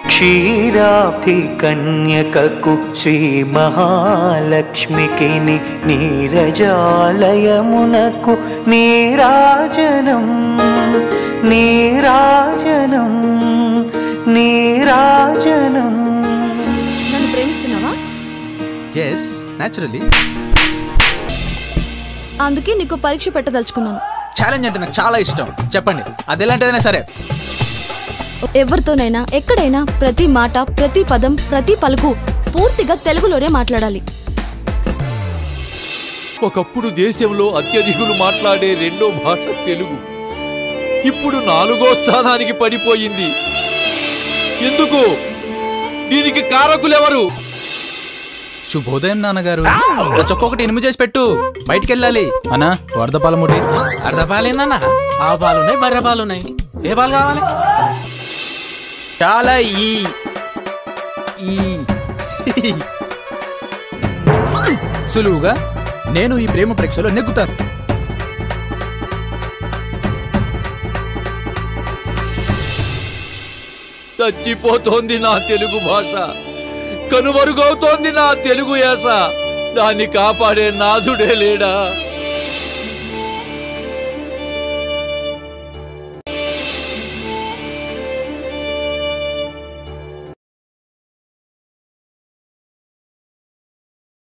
క్షీరాబ్ధి కన్యకకు శ్రీ మహాలక్ష్మికి ని- నీరజాలయమునకు నీరాజనం నీరాజనం నీరాజనం నన్ను ప్రేమిస్తున్నావా ఎస్ న్యాచురల్లీ అందుకే నీకు పరీక్ష పెట్టదలుచుకున్నాను ఛాలెంజ్ అంటే నాకు చాలా ఇష్టం చెప్పండి అది ఎలాంటిదైనా సరే ఎవరితోనైనా ఎక్కడైనా ప్రతి మాట ప్రతి పదం ప్రతి పలుకు పూర్తిగా తెలుగులోనే మాట్లాడాలి ఒకప్పుడు దేశంలో అత్యధికులు మాట్లాడే రెండో భాష తెలుగు ఇప్పుడు నాలుగో స్థానానికి పడిపోయింది ఎందుకు దీనికి కారకులెవరు శుభోదయం నాన్నగారు నా చొక్క ఒకటి ఇనుము చేసి పెట్టు బయటికి వెళ్ళాలి అన్నా వరద పాలముటి అర్ధ పాలేందన్న ఆవు పాలున్నాయి బర్రె పాలున్నాయి ఏ పాలు కావాలి చాలా ఈ ఈ సులువుగా నేను ఈ ప్రేమ పరీక్షలో నెగ్గుతాను చచ్చిపోతోంది నా తెలుగు భాష కనుమరుగవుతోంది నా తెలుగు యాస దాన్ని కాపాడే నాథుడే లేడా